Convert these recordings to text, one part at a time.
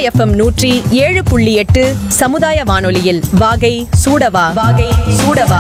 FM நூற்றி ஏழு புள்ளி எட்டு சமுதாய வானொலியில் வாகை சூடவா வாகை சூடவா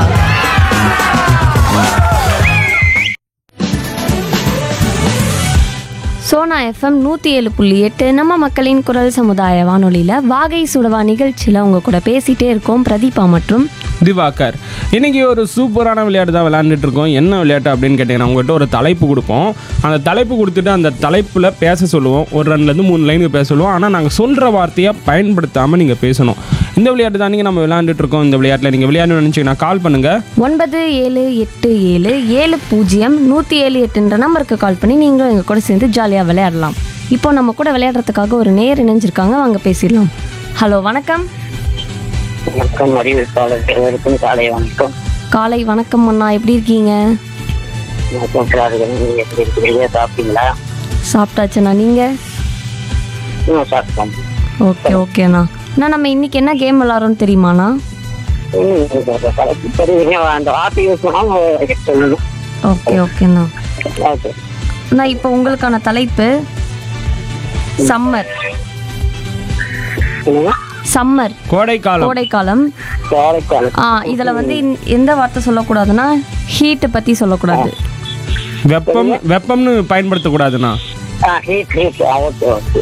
சோனா எஃப்எம் நூற்றி ஏழு புள்ளி எட்டு நம்ம மக்களின் குரல் சமுதாய வானொலியில் வாகை சுடவா நிகழ்ச்சியில் உங்க கூட பேசிட்டே இருக்கோம் பிரதீபா மற்றும் திவாகர் இன்னைக்கு ஒரு சூப்பரான விளையாட்டு தான் விளையாண்டுட்டு இருக்கோம் என்ன விளையாட்டு அப்படின்னு கேட்டிங்கன்னா உங்கள்கிட்ட ஒரு தலைப்பு கொடுப்போம் அந்த தலைப்பு கொடுத்துட்டு அந்த தலைப்பில் பேச சொல்லுவோம் ஒரு ரெண்டுலேருந்து மூணு லைனுக்கு பேச சொல்லுவோம் ஆனால் நாங்கள் சொல்கிற வார்த்தையை பயன்படுத்தாமல் நீங்கள் பேசணும் இந்த விளையாட்டு தான் நீங்கள் நம்ம விளையாண்டுட்டு இருக்கோம் இந்த விளையாட்டில் நீங்கள் விளையாடணும்னு நினச்சிங்கன்னா கால் பண்ணுங்கள் ஒன்பது ஏழு எட்டு ஏழு ஏழு பூஜ்ஜியம் நூற்றி ஏழு எட்டுன்ற நம்பருக்கு கால் பண்ணி நீங்களும் எங்கள் கூட சேர்ந்து ஜாலியாக விளையாடலாம் இப்போ நம்ம கூட விளையாடுறதுக்காக ஒரு நேர் இணைஞ்சிருக்காங்க வாங்க பேசிடலாம் ஹலோ வணக்கம் வணக்கம் அறிவிப்பாளர் இருவருக்கும் காலை வணக்கம் காலை வணக்கம் அண்ணா எப்படி இருக்கீங்க வணக்கம் சார்கள் நீங்க எப்படி இருக்கிறீங்க சாப்பிட்டீங்களா சாப்பிட்டாச்சுண்ணா நீங்கள் இன்னும் சாப்பிட்டோம் ஓகே ஓகேண்ணா அண்ணா நம்ம இன்னைக்கு என்ன கேம் விளாட்றோம்னு தெரியுமாண்ணா இன்னும் இந்த தலைப்பு தெரியுங்க அந்த வார்த்தை யூஸ் பண்ணாம சொல்லணும் ஓகே ஓகேண்ணா ஓகே அண்ணா இப்போ உங்களுக்கான தலைப்பு சம்மர் என்னங்க சம்மர் கோடைக்காலம் கோடைக்காலம் கோடைக்காலம் ஆ இதில் வந்து இந்த- எந்த வார்த்தை சொல்லக்கூடாதுன்னா ஹீட்டை பற்றி சொல்லக்கூடாது வெப்பம் வெப்பம்னு பயன்படுத்தக்கூடாதுண்ணா ஆ ஹீட் ஹீட் ஓகே ஓகே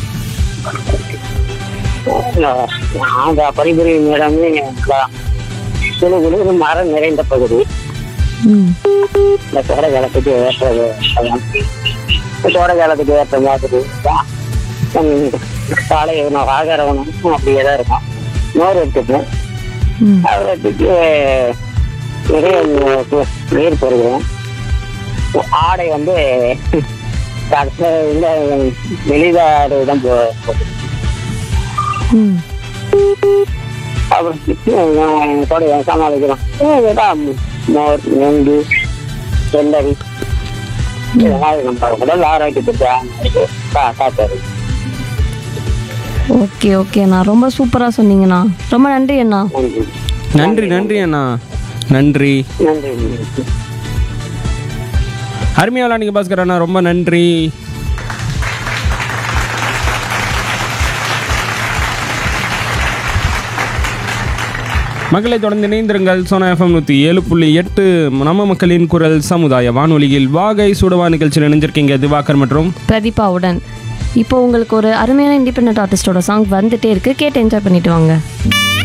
அந்த பரிபுரியும் இடமே குழு குழு மரம் நிறைந்த பகுதி ம் இந்த கோடை காலத்துக்கு ஏற்றது அதான். இந்த கோடை காலத்துக்கு ஏற்ற மாதிரி தான். உம், காலை உணவு ஆகார உணவு அப்படியே தான் இருக்கும் மோர் எடுத்துப்போம் ம் அவரத்துக்கு நிறைய நி- நீர் போடுவோம் ஆடை வந்து கடைசியில இந்த வெளிதாடு தான் போ போகுது. ம் அப்புறம் கோடை சமாளிக்கிறோம் இதுதான் மோர் நெங்கு வெள்ளரி இதெல்லாம் நம்ம உடல் ஆரோக்கியத்துக்கு கா- காப்பாரு ஓகே ஓகேண்ணா ரொம்ப சூப்பராக சொன்னீங்கண்ணா ரொம்ப நன்றி அண்ணா நன்றி நன்றி நன்றி அண்ணா நன்றி நன்றி அருமையாக விளையாண்டிங்க பாஸ்கர் அண்ணா ரொம்ப நன்றி மக்களை தொடர்ந்து இணைந்திருங்கள் சோனா எஃப்எம் நூற்றி ஏழு புள்ளி எட்டு நம்ம மக்களின் குரல் சமுதாய வானொலியில் வாகை சுடவா நிகழ்ச்சியில் இணைஞ்சிருக்கீங்க திவாகர் மற்றும் பிரதீபாவுடன் இப்போ உங்களுக்கு ஒரு அருமையான இண்டிபெண்ட் ஆர்டிஸ்டோட சாங் வந்துட்டே இருக்கு கேட்டு என்ஜாய் பண்ணிட்டு வாங்க